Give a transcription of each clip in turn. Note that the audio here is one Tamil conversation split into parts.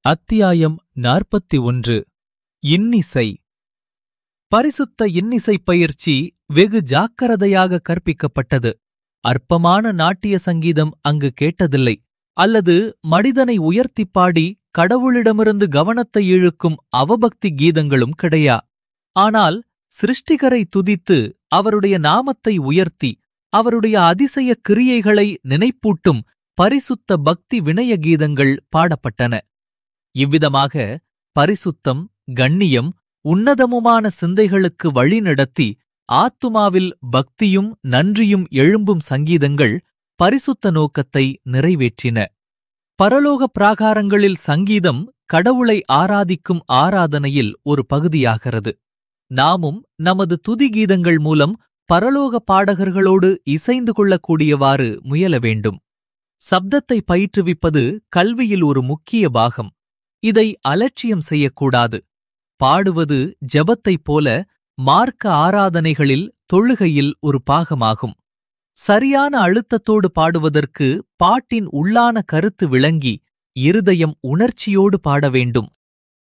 அத்தியாயம் நாற்பத்தி ஒன்று இன்னிசை பரிசுத்த இன்னிசை பயிற்சி வெகு ஜாக்கிரதையாக கற்பிக்கப்பட்டது அற்பமான நாட்டிய சங்கீதம் அங்கு கேட்டதில்லை அல்லது மனிதனை உயர்த்திப் பாடி கடவுளிடமிருந்து கவனத்தை இழுக்கும் அவபக்தி கீதங்களும் கிடையா ஆனால் சிருஷ்டிகரை துதித்து அவருடைய நாமத்தை உயர்த்தி அவருடைய அதிசய கிரியைகளை நினைப்பூட்டும் பரிசுத்த பக்தி வினய கீதங்கள் பாடப்பட்டன இவ்விதமாக பரிசுத்தம் கண்ணியம் உன்னதமுமான சிந்தைகளுக்கு வழிநடத்தி ஆத்துமாவில் பக்தியும் நன்றியும் எழும்பும் சங்கீதங்கள் பரிசுத்த நோக்கத்தை நிறைவேற்றின பரலோக பிராகாரங்களில் சங்கீதம் கடவுளை ஆராதிக்கும் ஆராதனையில் ஒரு பகுதியாகிறது நாமும் நமது துதி கீதங்கள் மூலம் பரலோக பாடகர்களோடு இசைந்து கொள்ளக்கூடியவாறு முயல வேண்டும் சப்தத்தை பயிற்றுவிப்பது கல்வியில் ஒரு முக்கிய பாகம் இதை அலட்சியம் செய்யக்கூடாது பாடுவது ஜெபத்தைப் போல மார்க்க ஆராதனைகளில் தொழுகையில் ஒரு பாகமாகும் சரியான அழுத்தத்தோடு பாடுவதற்கு பாட்டின் உள்ளான கருத்து விளங்கி இருதயம் உணர்ச்சியோடு பாட வேண்டும்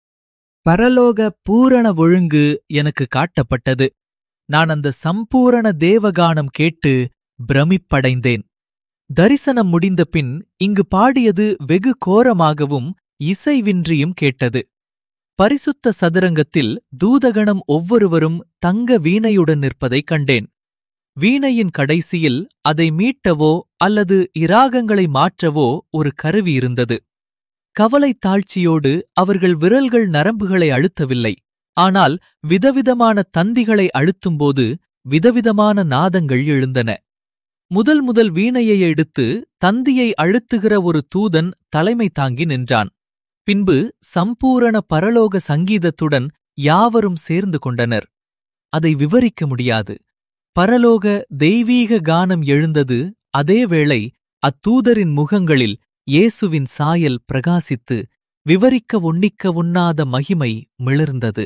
பரலோக பூரண ஒழுங்கு எனக்கு காட்டப்பட்டது நான் அந்த சம்பூரண தேவகானம் கேட்டு பிரமிப்படைந்தேன் தரிசனம் முடிந்த பின் இங்கு பாடியது வெகு கோரமாகவும் இசைவின்றியும் கேட்டது பரிசுத்த சதுரங்கத்தில் தூதகணம் ஒவ்வொருவரும் தங்க வீணையுடன் நிற்பதைக் கண்டேன் வீணையின் கடைசியில் அதை மீட்டவோ அல்லது இராகங்களை மாற்றவோ ஒரு கருவி இருந்தது கவலை தாழ்ச்சியோடு அவர்கள் விரல்கள் நரம்புகளை அழுத்தவில்லை ஆனால் விதவிதமான தந்திகளை அழுத்தும்போது விதவிதமான நாதங்கள் எழுந்தன முதல் முதல் வீணையை எடுத்து தந்தியை அழுத்துகிற ஒரு தூதன் தலைமை தாங்கி நின்றான் பின்பு சம்பூரண பரலோக சங்கீதத்துடன் யாவரும் சேர்ந்து கொண்டனர் அதை விவரிக்க முடியாது பரலோக தெய்வீக கானம் எழுந்தது அதேவேளை அத்தூதரின் முகங்களில் இயேசுவின் சாயல் பிரகாசித்து விவரிக்க ஒண்ணிக்க உண்ணாத மகிமை மிளர்ந்தது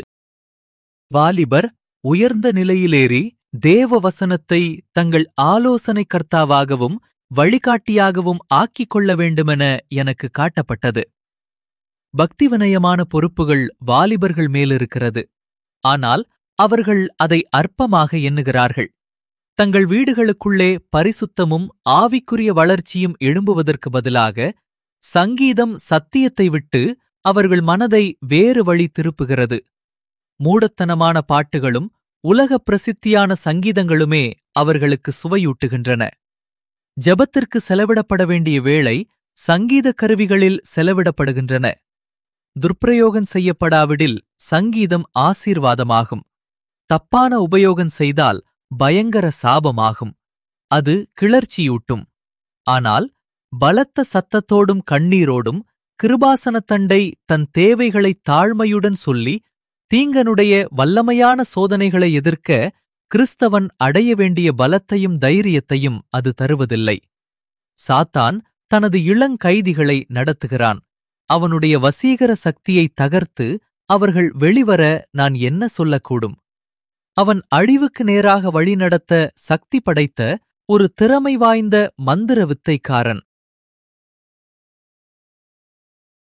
வாலிபர் உயர்ந்த நிலையிலேறி தேவ வசனத்தை தங்கள் ஆலோசனை கர்த்தாவாகவும் வழிகாட்டியாகவும் ஆக்கிக் கொள்ள வேண்டுமென எனக்கு காட்டப்பட்டது பக்திவினயமான பொறுப்புகள் வாலிபர்கள் மேலிருக்கிறது ஆனால் அவர்கள் அதை அற்பமாக எண்ணுகிறார்கள் தங்கள் வீடுகளுக்குள்ளே பரிசுத்தமும் ஆவிக்குரிய வளர்ச்சியும் எழும்புவதற்கு பதிலாக சங்கீதம் சத்தியத்தை விட்டு அவர்கள் மனதை வேறு வழி திருப்புகிறது மூடத்தனமான பாட்டுகளும் உலக பிரசித்தியான சங்கீதங்களுமே அவர்களுக்கு சுவையூட்டுகின்றன ஜபத்திற்கு செலவிடப்பட வேண்டிய வேளை சங்கீத கருவிகளில் செலவிடப்படுகின்றன துர்ப்பிரயோகம் செய்யப்படாவிடில் சங்கீதம் ஆசீர்வாதமாகும் தப்பான உபயோகம் செய்தால் பயங்கர சாபமாகும் அது கிளர்ச்சியூட்டும் ஆனால் பலத்த சத்தத்தோடும் கண்ணீரோடும் கிருபாசனத்தண்டை தன் தேவைகளை தாழ்மையுடன் சொல்லி தீங்கனுடைய வல்லமையான சோதனைகளை எதிர்க்க கிறிஸ்தவன் அடைய வேண்டிய பலத்தையும் தைரியத்தையும் அது தருவதில்லை சாத்தான் தனது இளங்கைதிகளை நடத்துகிறான் அவனுடைய வசீகர சக்தியை தகர்த்து அவர்கள் வெளிவர நான் என்ன சொல்லக்கூடும் அவன் அழிவுக்கு நேராக வழிநடத்த சக்தி படைத்த ஒரு திறமை வாய்ந்த மந்திர வித்தைக்காரன்